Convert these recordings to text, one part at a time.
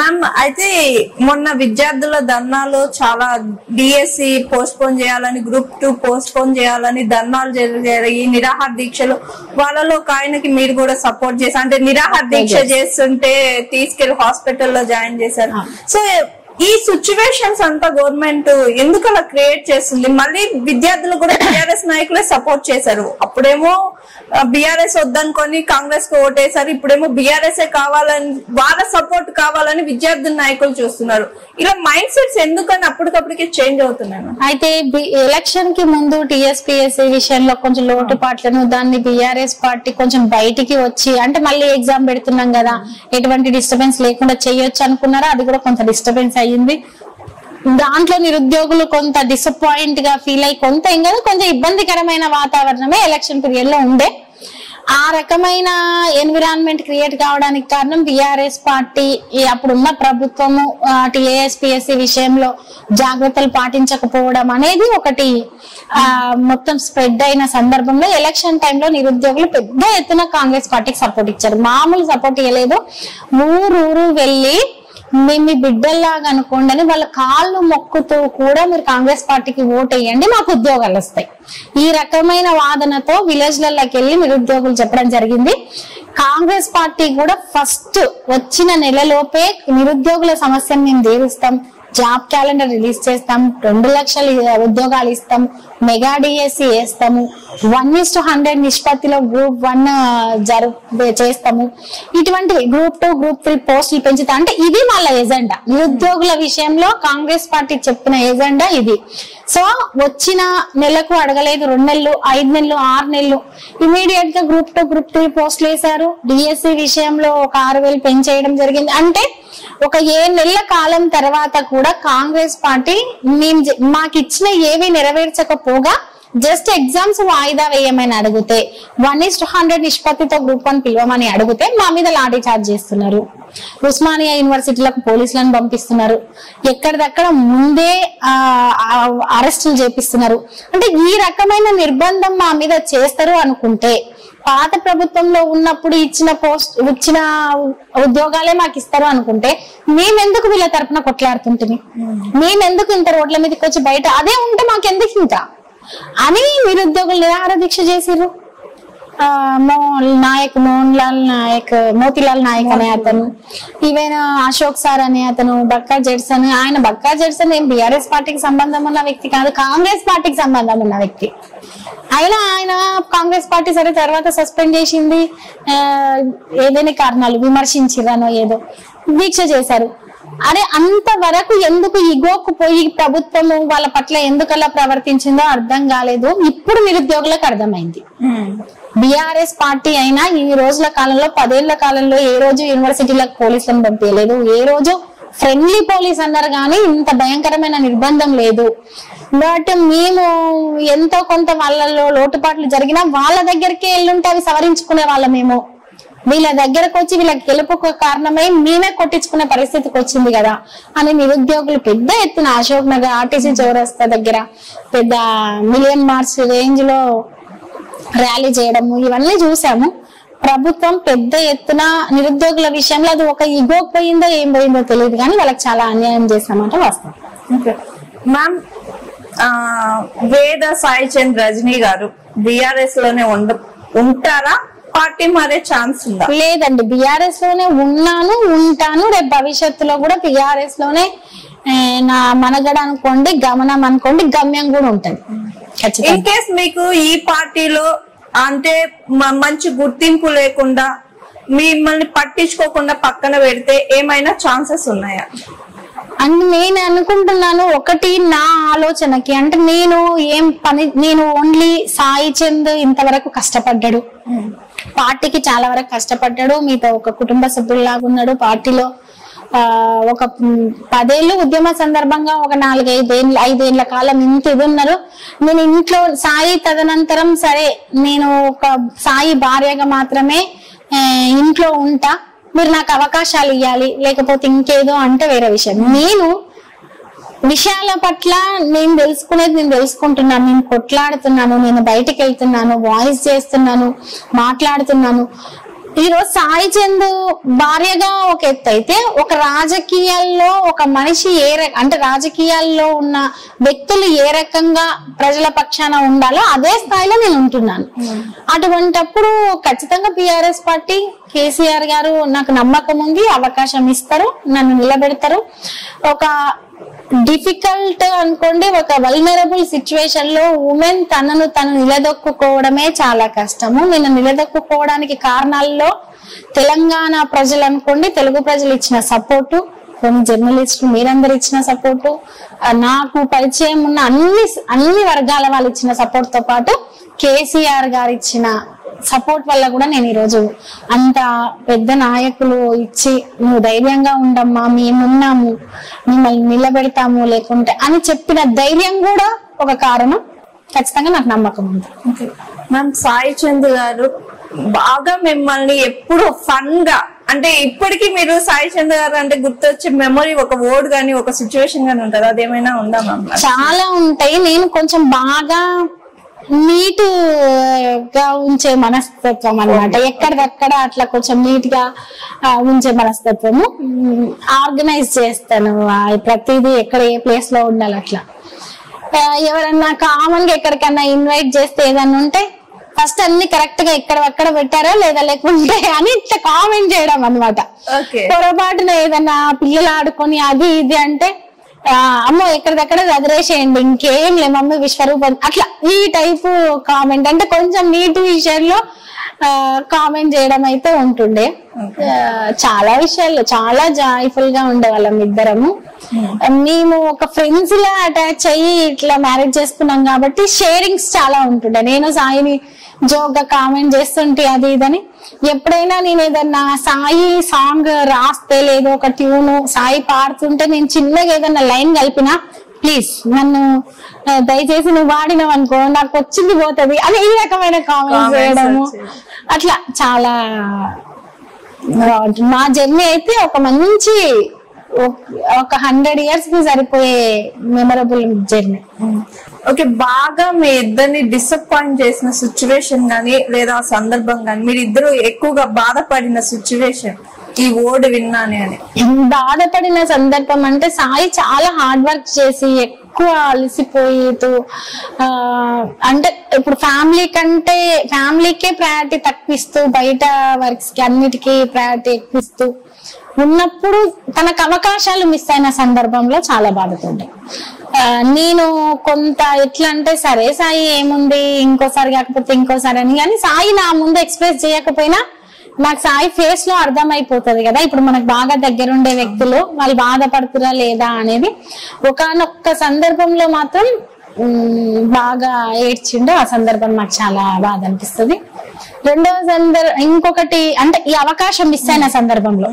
Ma'am అయితే మొన్న విద్యార్థుల ధర్నాలు చాలా డిఎస్సి పోస్ట్ పోన్ చేయాలని గ్రూప్ టూ పోస్ట్ పోన్ చేయాలని ధర్నాలు జరిగాయి నిరాహార దీక్షలు వాళ్ళలో ఒక ఆయనకి మీరు కూడా సపోర్ట్ చేశారు అంటే నిరాహార దీక్ష చేస్తుంటే తీసుకెళ్లి హాస్పిటల్లో జాయిన్ చేశారు సో ఈ సిచ్యువేషన్స్ అంతా గవర్నమెంట్ ఎందుకు అలా క్రియేట్ చేస్తుంది మళ్ళీ విద్యార్థులు కూడా బిఆర్ఎస్ నాయకులే సపోర్ట్ చేశారు అప్పుడేమో బిఆర్ఎస్ వద్దనుకొని కాంగ్రెస్ కు ఓటేశారు ఇప్పుడేమో బిఆర్ఎస్ కావాలని వాళ్ళ సపోర్ట్ కావాలని విద్యార్థి నాయకులు చూస్తున్నారు ఇలా మైండ్ సెట్స్ ఎందుకని అప్పటికప్పటికే చేంజ్ అవుతున్నాయి మేడం? అయితే బి- ఎలక్షన్ కి ముందు టీఎస్పీఎస్సీ విషయంలో కొంచెం లోటుపాట్లను దాన్ని బీఆర్ఎస్ పార్టీ కొంచెం బయటికి వచ్చి అంటే మళ్ళీ ఎగ్జామ్ పెడుతున్నాం కదా ఎటువంటి డిస్టర్బెన్స్ లేకుండా చేయొచ్చు అనుకున్నారా అది కూడా కొంత డిస్టర్బెన్స్ అయ్యింది దాంట్లో నిరుద్యోగులు కొంత డిసప్పాయింట్ గా ఫీల్ అయ్యి కొంత ఏం కాదు కొంచెం ఇబ్బందికరమైన వాతావరణమే ఎలక్షన్ పీరియడ్ లో ఉండే ఆ రకమైన ఎన్విరాన్మెంట్ క్రియేట్ కావడానికి కారణం బిఆర్ఎస్ పార్టీ ఈ అప్పుడున్న ప్రభుత్వము టిఏఎస్పిఎస్సి విషయంలో జాగ్రత్తలు పాటించకపోవడం అనేది ఒకటి ఆ, మొత్తం స్ప్రెడ్ అయిన సందర్భంలో ఎలక్షన్ టైంలో నిరుద్యోగులు పెద్ద ఎత్తున కాంగ్రెస్ పార్టీకి సపోర్ట్ ఇచ్చారు మామూలు సపోర్ట్ ఇవ్వలేదు ఊరు ఊరు వెళ్ళి మేము మీ బిడ్డల్లాగా అనుకోండి అని వాళ్ళ కాళ్ళు మొక్కుతూ కూడా మీరు కాంగ్రెస్ పార్టీకి ఓట్ వేయండి మాకు ఉద్యోగాలు వస్తాయి ఈ రకమైన వాదనతో విలేజ్లలోకి వెళ్ళి నిరుద్యోగులు చెప్పడం జరిగింది కాంగ్రెస్ పార్టీ కూడా ఫస్ట్ వచ్చిన నెలలోపే నిరుద్యోగుల సమస్యను మేము తీరుస్తాం జాబ్ క్యాలెండర్ రిలీజ్ చేస్తాం రెండు లక్షల ఉద్యోగాలు ఇస్తాం మెగా డిఎస్సి వేస్తాము వన్ ఇస్ టు హండ్రెడ్ నిష్పత్తిలో గ్రూప్ వన్ జరు చేస్తాము ఇటువంటి గ్రూప్ టూ గ్రూప్ త్రీ పోస్టులు పెంచుతా అంటే ఇది వాళ్ళ ఎజెండా నిరుద్యోగుల విషయంలో కాంగ్రెస్ పార్టీ చెప్పిన ఎజెండా ఇది సో వచ్చిన నెలకు అడగలేదు రెండు నెలలు ఐదు నెలలు ఆరు నెలలు ఇమీడియట్ గా గ్రూప్ టూ గ్రూప్ త్రీ పోస్టులు వేశారు డిఎస్సి విషయంలో ఒక ఆరు వేలు పెంచేయడం జరిగింది అంటే ఒక ఏ నెలల కాలం తర్వాత కూడా కాంగ్రెస్ పార్టీ మేము జ- మాకు ఇచ్చిన ఏవి నెరవేర్చకపోగా జస్ట్ ఎగ్జామ్స్ వాయిదా వేయమని అడిగితే వన్ ఇస్ టు హండ్రెడ్ నిష్పత్తితో గ్రూప్ వన్ పిలవమని అడిగితే మా మీద లాఠీ చార్జ్ చేస్తున్నారు ఉస్మానియా యూనివర్సిటీలకు పోలీసులను పంపిస్తున్నారు ఎక్కడిదక్కడ ముందే అరెస్టులు చేపిస్తున్నారు అంటే ఈ రకమైన నిర్బంధం మా మీద చేస్తారు అనుకుంటే పాత ప్రభుత్వంలో ఉన్నప్పుడు ఇచ్చిన పోస్ట్ ఇచ్చిన ఉద్యోగాలే మాకు ఇస్తారు అనుకుంటే మేమెందుకు వీళ్ళ తరపున కొట్లాడుతుంటుంది మేమెందుకు ఇంత రోడ్ల మీదకి వచ్చి బయట అదే ఉంటే మాకెందుకు ఇంకా అని నిరుద్యోగులు నిరాహార దీక్ష చేసిర్రు ఆ, మో నాయక్ మోహన్ లాల్ నాయక్ మోతిలాల్ నాయక్ అనే అతను ఈవెన్ అశోక్ సార్ అనే అతను బక్కా జెడ్సన్ ఆయన బక్కా జెడ్సన్ ఏం బిఆర్ఎస్ పార్టీకి సంబంధం ఉన్న వ్యక్తి కాదు కాంగ్రెస్ పార్టీకి సంబంధం ఉన్న వ్యక్తి అయినా ఆయన కాంగ్రెస్ పార్టీ సరే తర్వాత సస్పెండ్ చేసింది ఆ, ఏదైనా కారణాలు విమర్శించిరనో ఏదో దీక్ష చేశారు అరే అంతవరకు ఎందుకు ఇగోకు పోయి ప్రభుత్వము వాళ్ళ పట్ల ఎందుకలా ప్రవర్తించిందో అర్థం కాలేదు ఇప్పుడు నిరుద్యోగులకు అర్థమైంది బీఆర్ఎస్ పార్టీ అయినా ఈ రోజుల కాలంలో పదేళ్ల కాలంలో ఏ రోజు యూనివర్సిటీలకు పోలీసులను పంపించలేదు ఏ రోజు ఫ్రెండ్లీ పోలీస్ అన్నారు కానీ ఇంత భయంకరమైన నిర్బంధం లేదు బట్ మేము ఎంతో కొంత వాళ్ళలో లోటుపాట్లు జరిగినా వాళ్ళ దగ్గరికి వెళ్ళుంటే అవి సవరించుకునే వాళ్ళమేమో వీళ్ళ దగ్గరకు వచ్చి వీళ్ళకి గెలుపుకు కారణమై మేమే కొట్టించుకునే పరిస్థితికి వచ్చింది కదా అని నిరుద్యోగులు పెద్ద ఎత్తున అశోక్ నగర్ ఆర్టీసీ చౌరస్తా దగ్గర పెద్ద మిలియన్ మార్క్స్ రేంజ్ లో ర్యాలీ చేయడము ఇవన్నీ చూసాము ప్రభుత్వం పెద్ద ఎత్తున నిరుద్యోగుల విషయంలో అది ఒక ఇగో పోయిందో ఏం పోయిందో తెలియదు కానీ వాళ్ళకి చాలా అన్యాయం చేసినామంటే వాస్తవం మ్యామ్ ఆ, వేద సాయి చంద్ రజనీ గారు బిఆర్ఎస్ లోనే ఉండ ఉంటారా పార్టీ మారే ఛాన్స్ ఉందా లేదండి బిఆర్ఎస్ లోనే ఉన్నాను ఉంటాను రేపు భవిష్యత్తులో కూడా బిఆర్ఎస్ లోనే ఏ, నా మనగడ అనుకోండి గమనం అనుకోండి గమ్యం కూడా ఉంటది ఖచ్చితంగా ఇన్ కేస్ మీకు ఈ పార్టీలో అంటే మ- మంచి గుర్తింపు లేకుండా మిమ్మల్ని పట్టించుకోకుండా పక్కన పెడితే ఏమైనా ఛాన్సెస్ ఉన్నాయా అండ్ నేను అనుకుంటున్నాను ఒకటి నా ఆలోచనకి అంటే నేను ఏం పని నేను ఓన్లీ సాయి చంద్ ఇంతవరకు కష్టపడ్డాడు పార్టీకి చాలా వరకు కష్టపడ్డాడు మీతో ఒక కుటుంబ సభ్యుల్లాగా ఉన్నాడు పార్టీలో ఆ, ఒక మ్, పదేళ్ళు ఉద్యమ సందర్భంగా ఒక నాలుగైదేళ్ళ ఐదేళ్ల కాలం ఇంత ఇది ఉన్నారు నేను ఇంట్లో సాయి తదనంతరం సరే నేను ఒక సాయి భార్యగా మాత్రమే ఆ, ఇంట్లో ఉంటా మీరు నాకు అవకాశాలు ఇవ్వాలి లేకపోతే ఇంకేదో అంటే వేరే విషయం నేను విషయాల పట్ల నేను తెలుసుకునేది నేను తెలుసుకుంటున్నాను నేను కొట్లాడుతున్నాను నేను బయటికి వెళ్తున్నాను వాయిస్ చేస్తున్నాను మాట్లాడుతున్నాను ఈ రోజు సాయి చంద్ భార్యగా ఒక ఎత్తు అయితే ఒక రాజకీయాల్లో ఒక మనిషి ఏ రక అంటే రాజకీయాల్లో ఉన్న వ్యక్తులు ఏ రకంగా ప్రజల పక్షాన ఉండాలో అదే స్థాయిలో నేను ఉంటున్నాను అటువంటప్పుడు ఖచ్చితంగా పిఆర్ఎస్ పార్టీ కేసీఆర్ గారు నాకు నమ్మకం ఉంది అవకాశం ఇస్తారు నన్ను నిలబెడతారు ఒక డిఫికల్ట్ అనుకోండి ఒక వల్నరబుల్ సిచ్యువేషన్ లో ఉమెన్ తనను తను నిలదొక్కుకోవడమే చాలా కష్టము నేను నిలదొక్కుకోవడానికి కారణాల్లో తెలంగాణ ప్రజలు అనుకోండి తెలుగు ప్రజలు ఇచ్చిన సపోర్టు కొన్ని జర్నలిస్టులు మీరందరు ఇచ్చిన సపోర్టు నాకు పరిచయం ఉన్న అన్ని అన్ని వర్గాల వాళ్ళు ఇచ్చిన సపోర్ట్ తో పాటు కేసీఆర్ గారు ఇచ్చిన సపోర్ట్ వల్ల కూడా నేను ఈరోజు అంత పెద్ద నాయకులు ఇచ్చి నువ్వు ధైర్యంగా ఉండమ్మా మేమున్నాము మిమ్మల్ని నిలబెడతాము లేకుంటే అని చెప్పిన ధైర్యం కూడా ఒక కారణం ఖచ్చితంగా నాకు నమ్మకం ఉంది ఓకే మ్యామ్ సాయి చంద్ గారు బాగా మిమ్మల్ని ఎప్పుడు ఫన్ గా అంటే ఇప్పటికీ మీరు సాయి చంద్ గారు అంటే గుర్తొచ్చే మెమరీ ఒక వర్డ్ గానీ ఒక సిచ్యువేషన్ గానీ ఉంటది అదేమైనా ఉందా మ్యామ్ చాలా ఉంటాయి నేను కొంచెం బాగా నీట్ గా ఉంచే మనస్తత్వం అన్నమాట ఎక్కడికక్కడ అట్లా కొంచెం నీట్ గా ఆ, ఉంచే మనస్తత్వము ఆర్గనైజ్ చేస్తాను ఆ, ప్రతిదీ ఎక్కడ ఏ ప్లేస్ లో ఉండాలి అట్లా ఆ, ఎవరన్నా కామన్ గా ఎక్కడికన్నా ఇన్వైట్ చేస్తే ఏదన్నా ఉంటే ఫస్ట్ అన్ని కరెక్ట్ గా ఎక్కడ ఎక్కడ పెట్టారా లేదా లేకుంటే అని ఇట్లా కామెంట్ చేయడం అన్నమాట ఓకే పొరపాటున ఏదన్నా పిల్లలు ఆడుకొని అది ఇది అంటే ఆ, అమ్మో ఎక్కడిదక్కడ వదిలేసేయండి ఇంకేం లే మమ్మీ విశ్వరూపం అట్లా ఈ టైపు కామెంట్ అంటే కొంచెం నీటి విషయంలో కామెంట్ చేయడం అయితే ఉంటుండే ఆ, చాలా విషయాల్లో చాలా జాయ్ఫుల్ గా ఉండేవాళ్ళం ఇద్దరము మేము ఒక ఫ్రెండ్స్ లా అటాచ్ అయ్యి ఇట్లా మ్యారేజ్ చేసుకున్నాం కాబట్టి షేరింగ్స్ చాలా ఉంటుండే నేను సాయిని జోక్ గా కామెంట్ చేస్తుంటే అది ఇదని ఎప్పుడైనా నేను ఏదన్నా సాయి సాంగ్ రాస్తే లేదో ఒక ట్యూన్ సాయి పాడుతుంటే నేను చిన్నగా ఏదన్నా లైన్ కలిపినా ప్లీజ్ నన్ను ఆ, దయచేసి నువ్వు వాడినావు అనుకో నాకు వచ్చింది పోతది అని ఈ రకమైన కామెంట్స్ Comments చేయడము వచ్చేది. అట్లా చాలా బాగుంటుంది మా జర్నీ అయితే ఒక మంచి ఒక- ఒక హండ్రెడ్ ఇయర్స్ కి సరిపోయే మెమరబుల్ జర్నీ ఓకే బాగా మీ ఇద్దరిని డిసప్పాయింట్ చేసిన సిచ్యువేషన్ గానీ లేదా సందర్భం గానీ మీరు ఇద్దరు ఎక్కువగా బాధపడిన సిచ్యువేషన్ ఈ వర్డ్ విన్నానే అని బాధపడిన సందర్భం అంటే సాయి చాలా హార్డ్ వర్క్ చేసి ఎక్కువ అలసిపోయితూ ఆ, అంటే ఇప్పుడు ఫ్యామిలీ కంటే ఫ్యామిలీకే ప్రయారిటీ తక్కువిస్తూ బయట వర్క్స్ కి అన్నిటికీ ప్రయారిటీ ఎక్కువిస్తూ ఉన్నప్పుడు తనకు అవకాశాలు మిస్ అయిన సందర్భంలో చాలా బాధపడ్డా ఆ, నేను కొంత ఎట్లా అంటే సరే సాయి ఏముంది ఇంకోసారి కాకపోతే ఇంకోసారి అని కానీ సాయి నా ముందు ఎక్స్ప్రెస్ చేయకపోయినా నాకు సాయి ఫేస్ లో అర్థమైపోతుంది కదా ఇప్పుడు మనకు బాగా దగ్గరుండే వ్యక్తులు వాళ్ళు బాధపడుతురా లేదా అనేది ఒకనొక్క సందర్భంలో మాత్రం ఉమ్, బాగా ఏడ్చిండు ఆ సందర్భం నాకు చాలా బాధ అనిపిస్తుంది రెండవ సందర్భం ఇంకొకటి అంటే ఈ అవకాశం మిస్ అయిన సందర్భంలో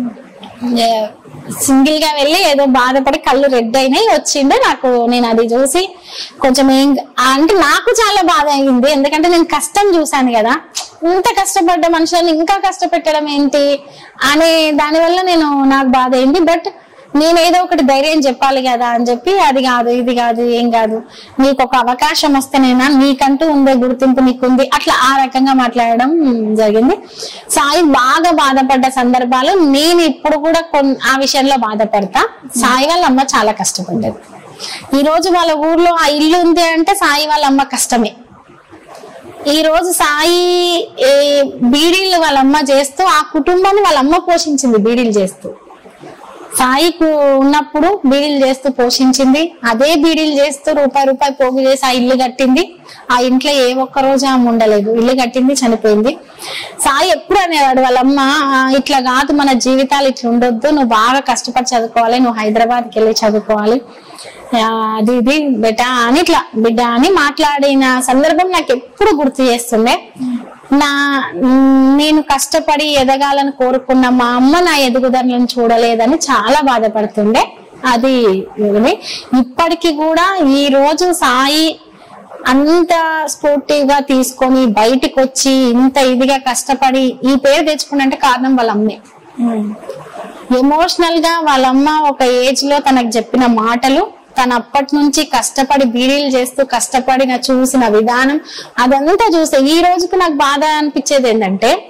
సింగిల్ గా వెళ్ళి ఏదో బాధపడి కళ్ళు రెడ్ అయినాయి వచ్చిండు నాకు నేను అది చూసి కొంచెం ఏం అంటే నాకు చాలా బాధ అయింది ఎందుకంటే నేను కష్టం చూశాను కదా ఇంత కష్టపడ్డ మనుషులను ఇంకా కష్టపెట్టడం ఏంటి అనే దానివల్ల నేను నాకు బాధ అయింది బట్ నేను ఏదో ఒకటి ధైర్యం చెప్పాలి కదా అని చెప్పి అది కాదు ఇది కాదు ఏం కాదు నీకు ఒక అవకాశం వస్తేనేనా నీకంటూ ఉండే గుర్తింపు నీకుంది అట్లా ఆ రకంగా మాట్లాడడం జరిగింది సాయి బాగా బాధపడ్డ సందర్భాలు నేను ఇప్పుడు కూడా కొన్- ఆ విషయంలో బాధపడతా సాయి వాళ్ళ అమ్మ చాలా కష్టపడ్డది ఈ రోజు వాళ్ళ ఊర్లో ఆ ఇల్లు ఉంది అంటే సాయి వాళ్ళ అమ్మ కష్టమే ఈ రోజు సాయి ఏ, బీడీలు వాళ్ళ అమ్మ చేస్తూ ఆ కుటుంబాన్ని వాళ్ళ అమ్మ పోషించింది బీడీలు చేస్తూ సాయికు ఉన్నప్పుడు బీడీలు చేస్తూ పోషించింది అదే బీడీలు చేస్తూ రూపాయి రూపాయి పోగు చేసి ఆ ఇల్లు కట్టింది ఆ ఇంట్లో ఏ ఒక్క రోజు ఆమె ఉండలేదు ఇల్లు కట్టింది చనిపోయింది సాయి ఎప్పుడు అనేవాడు వాళ్ళమ్మ "ఆ, ఇట్లా కాదు మన జీవితాలు ఇట్లా ఉండొద్దు నువ్వు బాగా కష్టపడి చదువుకోవాలి నువ్వు హైదరాబాద్కి వెళ్ళి చదువుకోవాలి ఆ, అది ఇది బిడ్డ అని ఇట్లా బిడ్డ అని మాట్లాడిన సందర్భం నాకు ఎప్పుడు గుర్తు చేస్తుండే నా మ్, నేను కష్టపడి ఎదగాలని కోరుకున్న మా అమ్మ నా ఎదుగుదలను చూడలేదని చాలా బాధపడుతుండే అది ఇది. ఇప్పటికీ కూడా ఈ రోజు సాయి అంత స్పోర్టివ్ గా తీసుకొని బయటికి వచ్చి ఇంత ఇదిగా కష్టపడి ఈ పేరు తెచ్చుకున్నంటే కారణం వాళ్ళ అమ్మే ఎమోషనల్ గా వాళ్ళమ్మ ఒక ఏజ్ లో తనకు చెప్పిన మాటలు తను అప్పటి నుంచి కష్టపడి బీడీలు చేస్తూ కష్టపడిన చూసిన విధానం అదంతా చూస్తే ఈ రోజుకు నాకు బాధ అనిపించేది ఏంటంటే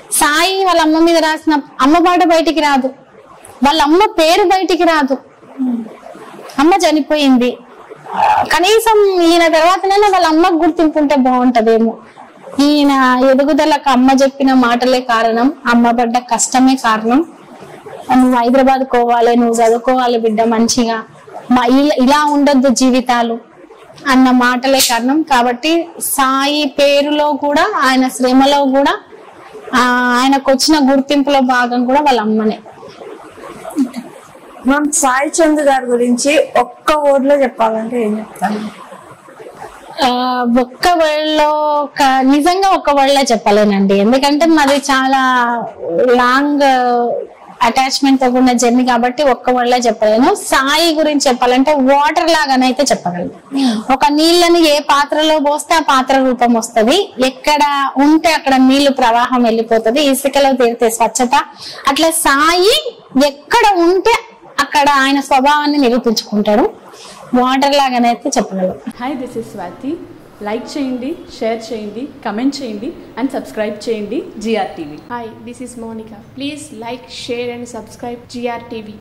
సాయి వాళ్ళ అమ్మ మీద రాసిన అమ్మ పాట బయటికి రాదు వాళ్ళ అమ్మ పేరు బయటికి రాదు అమ్మ చనిపోయింది కనీసం ఈయన తర్వాతనైనా వాళ్ళ అమ్మకు గుర్తింపు ఉంటే బాగుంటదేమో ఈయన ఎదుగుదలకు అమ్మ చెప్పిన మాటలే కారణం అమ్మ పడ్డ కష్టమే కారణం నువ్వు హైదరాబాద్ పోవాలి నువ్వు చదువుకోవాలి బిడ్డ మంచిగా మా ఇలా- ఇలా ఉండొద్దు జీవితాలు అన్న మాటలే కారణం కాబట్టి సాయి పేరులో కూడా ఆయన శ్రమలో కూడా ఆ, ఆయనకు వచ్చిన గుర్తింపులో భాగం కూడా వాళ్ళ అమ్మనే మ్యామ్ సాయి చంద్ గారి గురించి ఒక్క word లో చెప్పాలంటే ఏం చెప్తాను ఆ, ఒక్క వరల్డ్లో ఒక నిజంగా ఒక్క వరల్డ్లో చెప్పలేనండి ఎందుకంటే మాది చాలా లాంగ్ అటాచ్మెంట్ తో ఉన్న జర్నీ కాబట్టి ఒక్క వరల్డ్లో చెప్పలేను సాయి గురించి చెప్పాలంటే వాటర్ లాగానైతే చెప్పగలను ఒక నీళ్ళని ఏ పాత్రలో పోస్తే ఆ పాత్ర రూపం వస్తది ఎక్కడ ఉంటే అక్కడ నీళ్లు ప్రవాహం వెళ్ళిపోతుంది ఇసుకలో తీరితే స్వచ్ఛత అట్లా సాయి ఎక్కడ ఉంటే అక్కడ ఆయన స్వభావాన్ని నిరూపించుకుంటాడు వాటర్ లాగానైతే చెప్పగలను hi this is Swathi like చేయండి షేర్ చేయండి కమెంట్ చేయండి అండ్ సబ్స్క్రైబ్ చేయండి GR TV Hi, this is Monica. Please like, share, and subscribe GRTV.